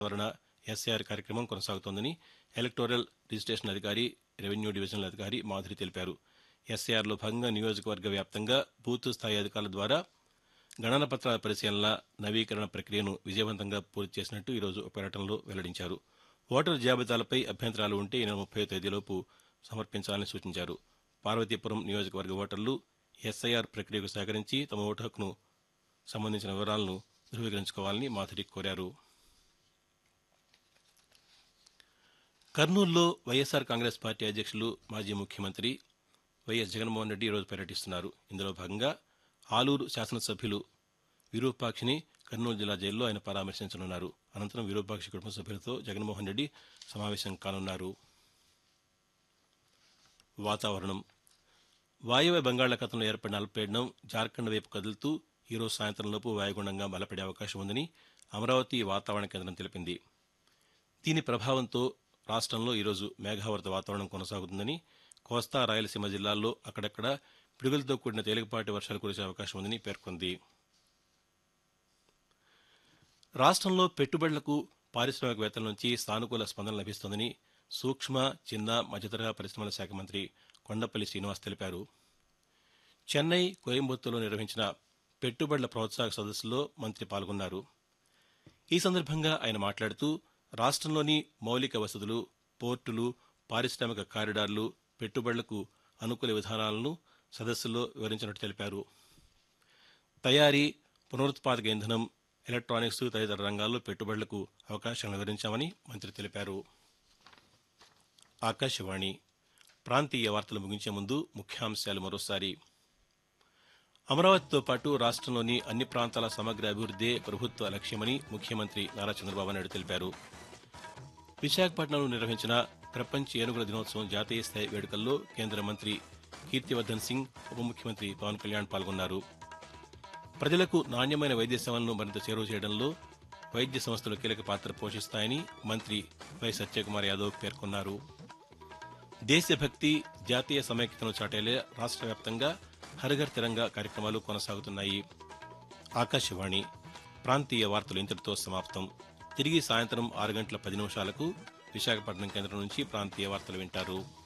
సవరణ ఎస్ఐఆర్ కార్యక్రమం కొనసాగుతోందని ఎలక్టోరల్ రిజిస్టేషన్ అధికారి రెవెన్యూ డివిజనల్ అధికారి మాధురి తెలిపారు ఎస్ఐఆర్లో భాగంగా నియోజకవర్గ వ్యాప్తంగా బూత్ స్థాయి అధికారుల ద్వారా గణన పత్రాల పరిశీలన నవీకరణ ప్రక్రియను విజయవంతంగా పూర్తి చేసినట్టు ఈరోజు ఒక ప్రకటనలో వెల్లడించారు ఓటరు జాబితాలపై అభ్యంతరాలు ఉంటే ఈ నెల ముప్పై తేదీలోపు సమర్పించాలని సూచించారు పార్వతీపురం నియోజకవర్గ ఓటర్లు ఎస్ఐఆర్ ప్రక్రియకు సహకరించి తమ ఓటు హక్కును సంబంధించిన వివరాలను ధృవీకరించుకోవాలని మాధురి కోరారు కర్నూలులో వైఎస్ఆర్ కాంగ్రెస్ పార్టీ అధ్యక్షులు మాజీ ముఖ్యమంత్రి వైఎస్ జగన్మోహన్ రెడ్డి ఈరోజు పర్యటిస్తున్నారు ఇందులో భాగంగా ఆలూరు శాసనసభ్యులు విరూపాక్షిని కర్నూలు జిల్లా జైల్లో ఆయన పరామర్శించనున్నారు అనంతరం విరూపాక్షి కుటుంబ సభ్యులతో జగన్మోహన్ రెడ్డి సమావేశం కానున్నారు వాతావరణం వాయువ్య బంగాళాఖాతంలో ఏర్పడిన అల్పపీడనం జార్ఖండ్ వైపు కదులుతూ ఈరోజు సాయంత్రంలోపు వాయుగుండంగా బలపడే అవకాశం ఉందని అమరావతి వాతావరణ కేంద్రం తెలిపింది దీని ప్రభావంతో రాష్ట్రంలో ఈరోజు మేఘావృత వాతావరణం కొనసాగుతుందని కోస్తా రాయలసీమ జిల్లాల్లో అక్కడక్కడ పిడుగులతో కూడిన తేలికపాటి వర్షాలు కురిసే అవకాశం ఉందని పేర్కొంది రాష్ట్రంలో పెట్టుబడులకు పారిశ్రామికవేత్తల నుంచి సానుకూల స్పందన లభిస్తోందని సూక్ష్మ చిన్న మధ్యతరహా పరిశ్రమల శాఖ మంత్రి కొండపల్లి శ్రీనివాస్ తెలిపారు చెన్నై కోయంబత్తూరులో నిర్వహించిన పెట్టుబడుల ప్రోత్సాహక సదస్సులో మంత్రి పాల్గొన్నారు ఈ సందర్భంగా ఆయన మాట్లాడుతూ రాష్ట్రంలోని మౌలిక వసతులు పోర్టులు పారిశ్రామిక కారిడార్లు పెట్టుబడులకు అనుకూల విధానాలను సదస్సులో వివరించినట్టు తెలిపారు తయారీ పునరుత్పాదక ఇంధనం ఎలక్ట్రానిక్స్ తదితర రంగాల్లో పెట్టుబడులకు అవకాశాలను వివరించామని మంత్రి తెలిపారు ఆకాశవాణి ప్రాంతీయ వార్తలు ముగించే ముందు ముఖ్యాంశాలు మరోసారి అమరావతితో పాటు రాష్ట్రంలోని అన్ని ప్రాంతాల సమగ్ర అభివృద్దే ప్రభుత్వ లక్ష్యమని ముఖ్యమంత్రి నారా చంద్రబాబు నాయుడు తెలిపారు విశాఖపట్నంలో నిర్వహించిన ప్రపంచ ఏనుగుల దినోత్సవం జాతీయ స్థాయి వేడుకల్లో కేంద్ర మంత్రి కీర్తివర్ధన్ సింగ్ ఉప ముఖ్యమంత్రి పవన్ కళ్యాణ్ పాల్గొన్నారు ప్రజలకు నాణ్యమైన వైద్య సేవలను మరింత చేరువ చేయడంలో వైద్య సంస్థలు కీలక పాత్ర పోషిస్తాయని మంత్రి వై సత్యకుమార్ యాదవ్ పేర్కొన్నారు దేశభక్తి జాతీయ సమైక్యతను చాటేలే రాష్ట్ర వ్యాప్తంగా హరఘర్ తిరంగా కార్యక్రమాలు కొనసాగుతున్నాయి ఆకాశవాణి ప్రాంతీయ వార్తలు ఇంతటితో సమాప్తం తిరిగి సాయంత్రం ఆరు గంటల పది నిమిషాలకు విశాఖపట్నం కేంద్రం నుంచి ప్రాంతీయ వార్తలు వింటారు